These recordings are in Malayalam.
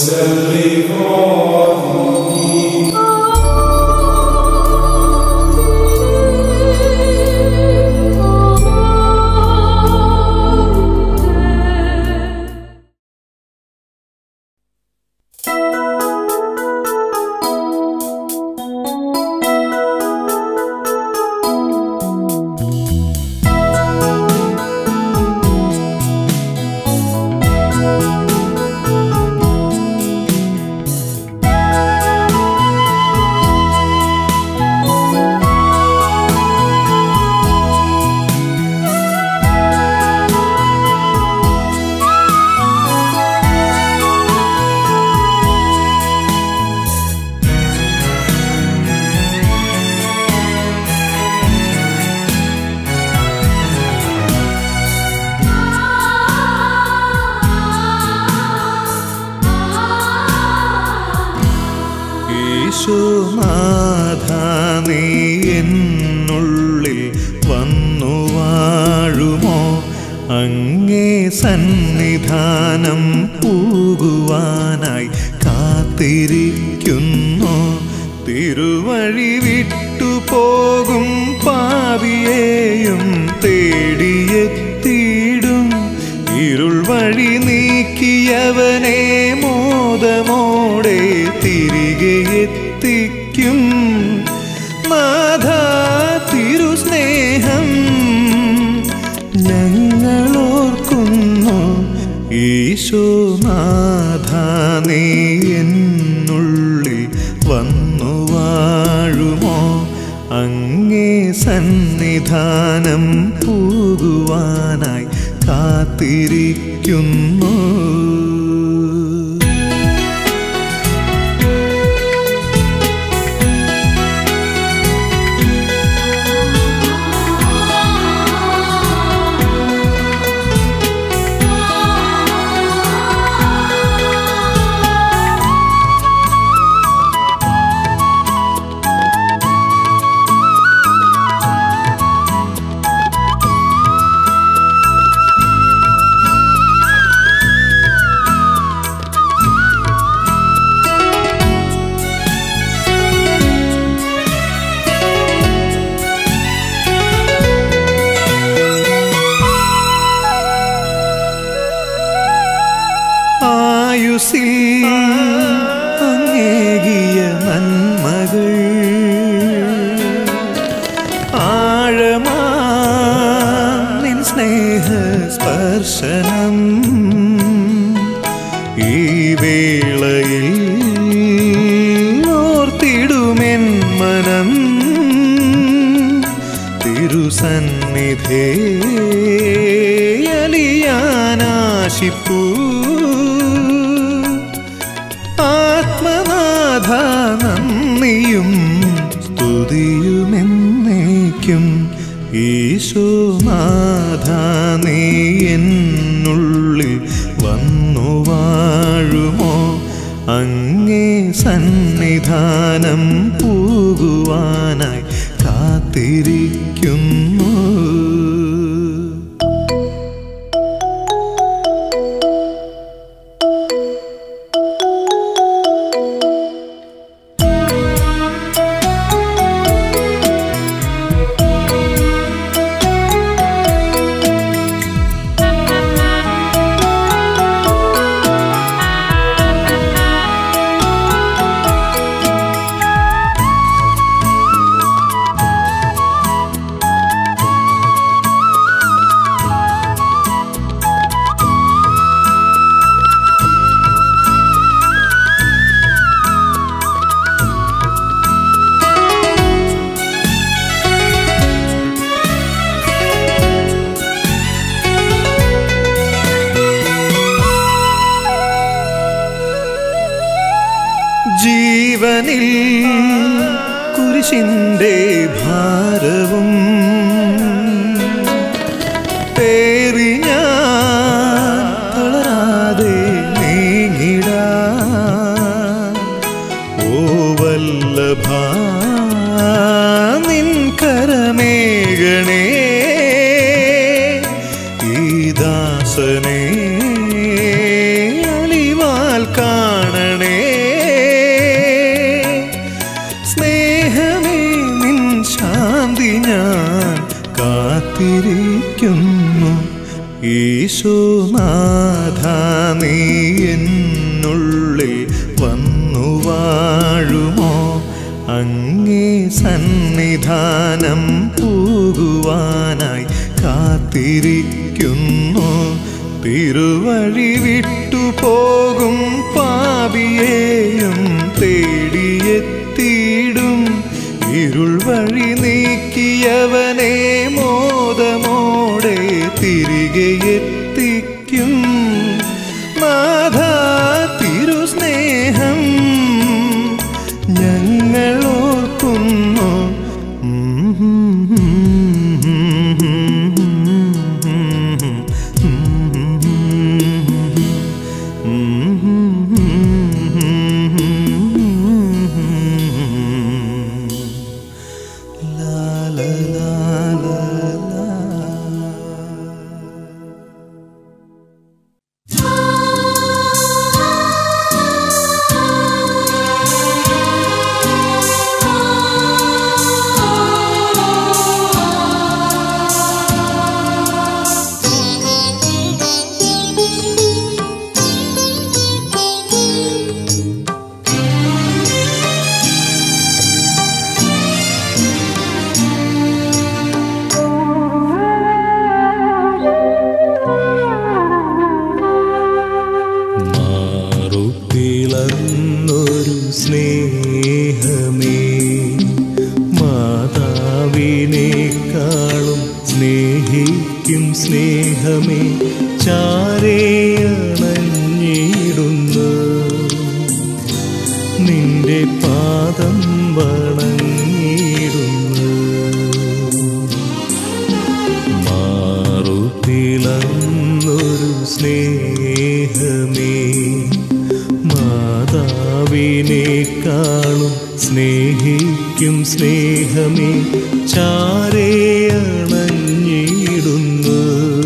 യേശുനാഥ നീ എന്നുള്ളിൽ വന്നു വാഴുമോ അങ്ങേ സന്നിധാനം പൂകുവാനായി കാത്തിരിക്കുന്നു തിരുവഴി വിട്ടു പോകും പാവിയെയും തേടിയെത്തിയിടും ഇരുൾ വഴി നീക്കിയവനെ മോദമോടെ തിരികെ എത്തിക്കും നാഥ തിരുസ്നേഹം ഞങ്ങളോർക്കുന്നു ഈശോനാഥ നീ എന്നുള്ളിൽ വന്നു വാഴുമോ അങ്ങേ സന്നിധാനം പോകുവാനായി കാത്തിരിക്കുന്നു ആയുസിൽ അങ്ങേകിയ നന്മകൾ ആഴമാ നിൻ സ്നേഹ സ്പർശനം ഈ വേളയിൽ ഓർത്തിടുമെൻ മനം തിരുസന്നിധേ അലിയാനാശിപ്പൂ ആത്മനാഥ നന്ദിയും സ്തുതിയുമെന്നേക്കും ഈശോനാഥ നീ എന്നുള്ളിൽ വന്നു വാഴുമോ അങ്ങേ സന്നിധാനം പോകുവാനായി കാത്തിരിക്കുന്നു ജീവനിൽ കുരിശിൻ്റെ ഭാരവും പേറി ഞാൻ തളരാതെ നീങ്ങിടാ ഓ വല്ലഭ നിൻ കരമേകണേ ഈ ദാസനെ അലിവാൽ കാണണേ ഈശോനാഥ നീ എന്നുള്ളിൽ വന്നു വാഴുമോ അങ്ങേ സന്നിധാനം പോകുവാനായി കാത്തിരിക്കുന്നു തിരുവഴി വിട്ടുപോകും പാപിയെയും തേടിയെത്തിയിടും ഇരുൾ വഴി നീക്കിയവനെ മോദമോടെ തിരികെ എത്തിക്കും നാഥ തിരുസ്നേഹം ഞങ്ങൾ ഓർക്കുന്നു La la la la la. മാറുപിളന്നൊരു സ്നേഹമേ മാതാവിനേക്കാളും സ്നേഹിക്കും സ്നേഹമേ ചാരേയണഞ്ഞിടുന്നു നിന്റെ പാദം വണങ്ങിടുന്നു മാറുതിളന്നൊരു സ്നേഹമേ മാതാവിനേക്കാളും സ്നേഹിക്കും സ്നേഹമേ ചാരേയണഞ്ഞിടുന്നു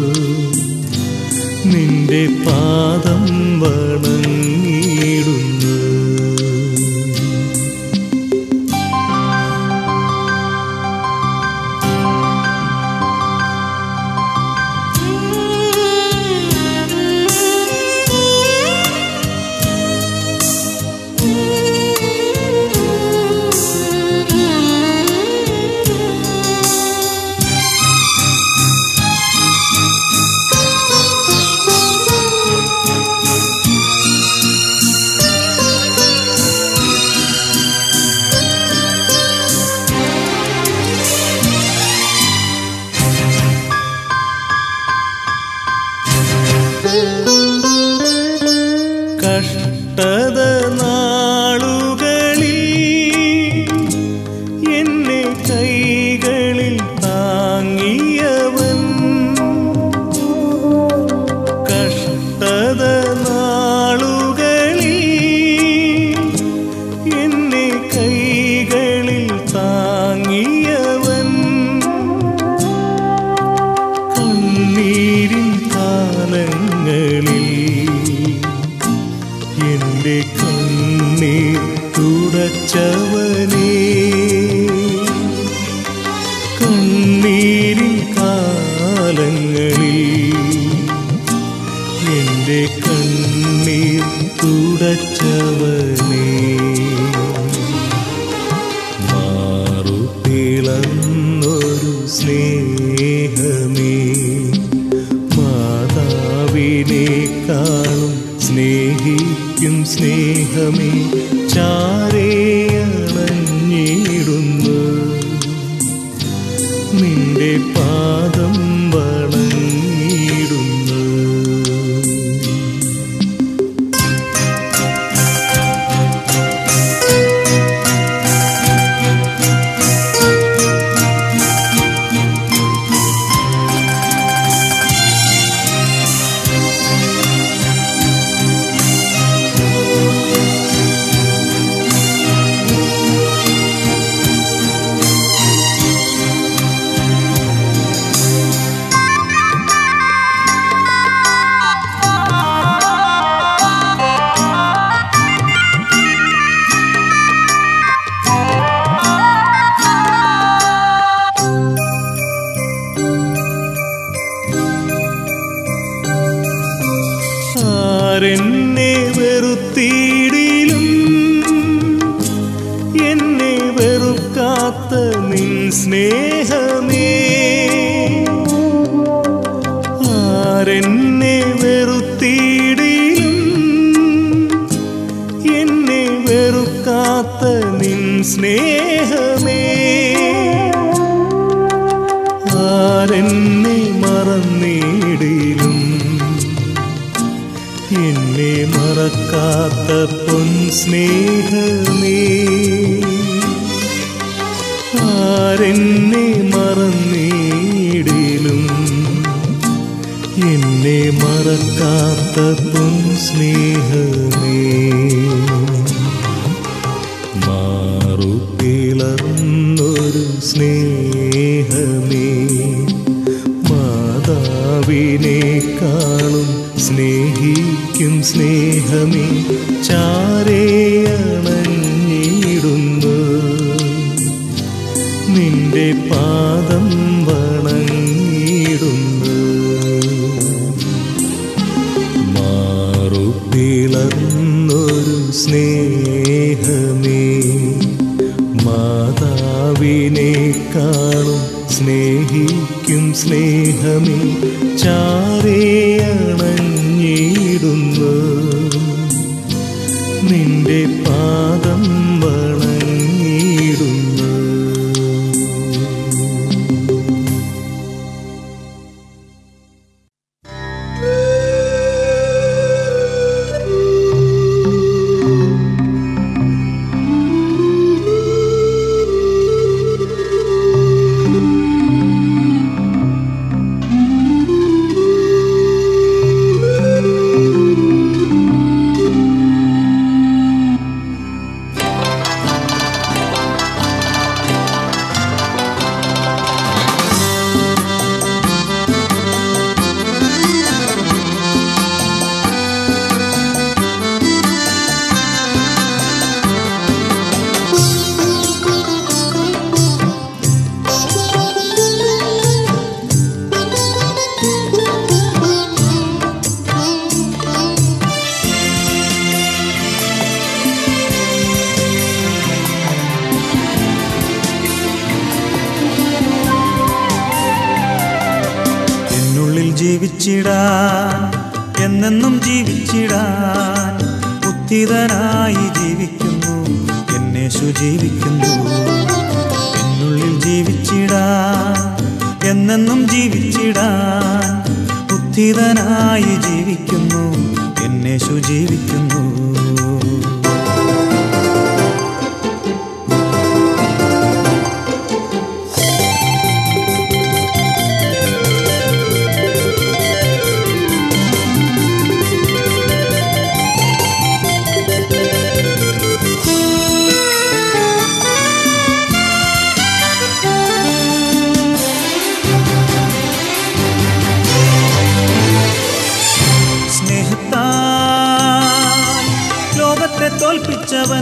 നിന്റെ പാദം വണങ്ങിടുന്നു കഷ്ടത നാളുകളിൽ എന്നെ കൈകളിൽ താങ്ങിയവൻ കഷ്ടത നാളുകളിൽ എന്നെ കൈകളിൽ താങ്ങിയവൻ കണ്ണീരിൻ കാലങ്ങളിൽ എന്റെ കണ്ണീർ തുടച്ചവനേ കണ്ണീരിൻ കാലങ്ങളിൽ എന്റെ കണ്ണീർ തുടച്ചവനേ മാറുതിളന്നൊരു സ്നേഹമേ മാതാവിനേക്കാളും സ്നേഹിക്കും സ്നേഹമേ ചാരേയണഞ്ഞിടുന്നു നിന്റെ പാദം വണങ്ങിടുന്നു ആരെന്നെ വെറുത്തിടിലും എന്നെ വെറുക്കാത്ത നിൻ സ്നേഹമേ ആരെന്നെ വെറുത്തിടിലും എന്നെ വെറുക്കാത്ത നിൻ സ്നേഹമേ ആരെന്നെ മറന്നിടിലും എന്നെ മറക്കാത്ത പൊൻ സ്നേഹമേ ആരെന്നെ മറന്നിടിലും എന്നെ മറക്കാത്ത പൊൻ സ്നേഹമേ മാറുപിളർന്നൊരു സ്നേഹമേ മാതാവിനേക്കാളും സ്നേഹിക്കും സ്നേഹമേ ചാരേയണഞ്ഞിടുന്നു നിന്റെ പാദം വണങ്ങിടുന്നു മാറുപിളർന്നൊരു സ്നേഹമേ മാതാവിനേക്കാളും സ്നേഹിക്കും സ്നേഹമേ ചാരേയണഞ്ഞിടുന്നു നിന്റെ പാദം വണങ്ങിടുന്നു എന്നുള്ളിൽ ജീവിച്ചിടാൻ എന്നെന്നും ജീവിച്ചിടാൻ ഉത്തിതനായി ജീവിക്കുന്നു എന്നേശു ജീവിക്കുന്നു എന്നുള്ളിൽ ജീവിച്ചിടാൻ എന്നെന്നും ജീവിച്ചിടാൻ ഉത്തിതനായി ജീവിക്കുന്നു എന്നേശു ജീവിക്കുന്നു സ്നേഹത്താൽ ലോകത്തെ തോൽപ്പിച്ചവൻ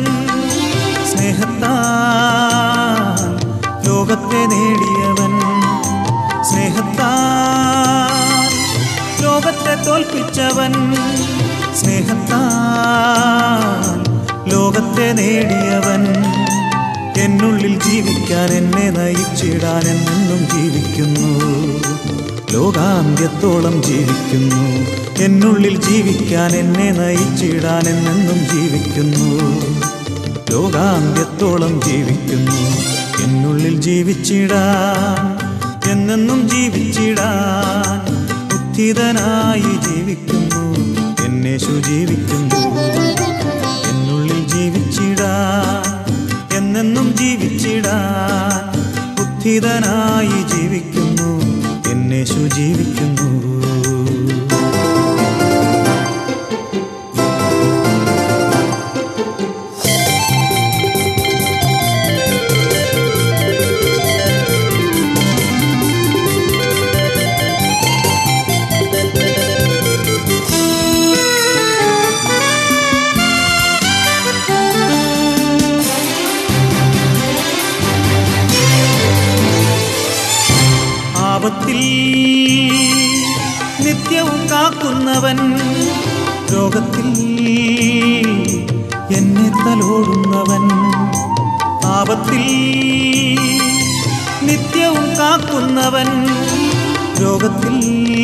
സ്നേഹത്താൽ ലോകത്തെ നേടിയവൻ സ്നേഹത്താൽ ലോകത്തെ തോൽപ്പിച്ചവൻ സ്നേഹത്താൽ ലോകത്തെ നേടിയവൻ എന്നുള്ളിൽ ജീവിക്കാൻ എന്നെ നയിച്ചിടാൻ എന്നും ജീവിക്കുന്നു ലോകാന്ത്യത്തോളം ജീവിക്കുന്നു എന്നുള്ളിൽ ജീവിക്കാൻ എന്നെ നയിച്ചിടാൻ എന്നെന്നും ജീവിക്കുന്നു ലോകാന്ത്യത്തോളം ജീവിക്കുന്നു എന്നുള്ളിൽ ജീവിച്ചിടാൻ എന്നെന്നും ജീവിച്ചിടാൻ ഉദ്ധിതനായി ജീവിക്കുന്നു എന്നേശു ജീവിക്കുന്നു എന്നുള്ളിൽ ജീവിച്ചിടാൻ എന്നെന്നും ജീവിച്ചിടാൻ ഉദ്ധിതനായി ജീവിക്കുന്നു എന്നേശു ജീവിക്കുന്നു ആപത്തിൽ നിത്യവും കാക്കുന്നവൻ രോഗത്തിൽ എന്നെ തലോടുന്നവൻ പാപത്തിൽ നിത്യവും കാക്കുന്നവൻ രോഗത്തിൽ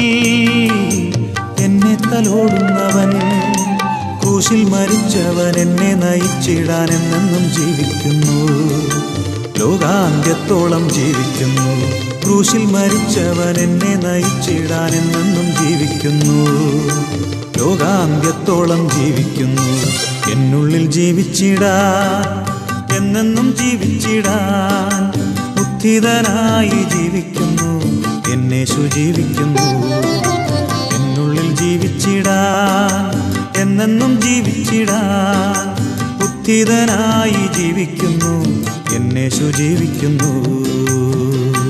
എന്നെ തലോടുന്നവൻ ക്രൂശിൽ മരിച്ചവൻ എന്നെ നയിച്ചിടാൻ എന്നെന്നും ജീവിക്കുന്നു ലോകാന്ത്യത്തോളം ജീവിക്കുന്നു ക്രൂശിൽ മരിച്ചവൻ എന്നെ നയിച്ചിടാൻ എന്നെന്നും ജീവിക്കുന്നു ലോകാന്ത്യത്തോളം ജീവിക്കുന്നു എന്നുള്ളിൽ ജീവിച്ചിടാൻ എന്നെന്നും ജീവിച്ചിടാൻ ഉത്ഥിതനായി ജീവിക്കുന്നു എന്നേശു ജീവിക്കുന്നു എന്നുള്ളിൽ ജീവിച്ചിടാൻ എന്നെന്നും ജീവിച്ചിടാൻ ഉത്ഥിതനായി ജീവിക്കുന്നു എന്നേശു ജീവിക്കുന്നു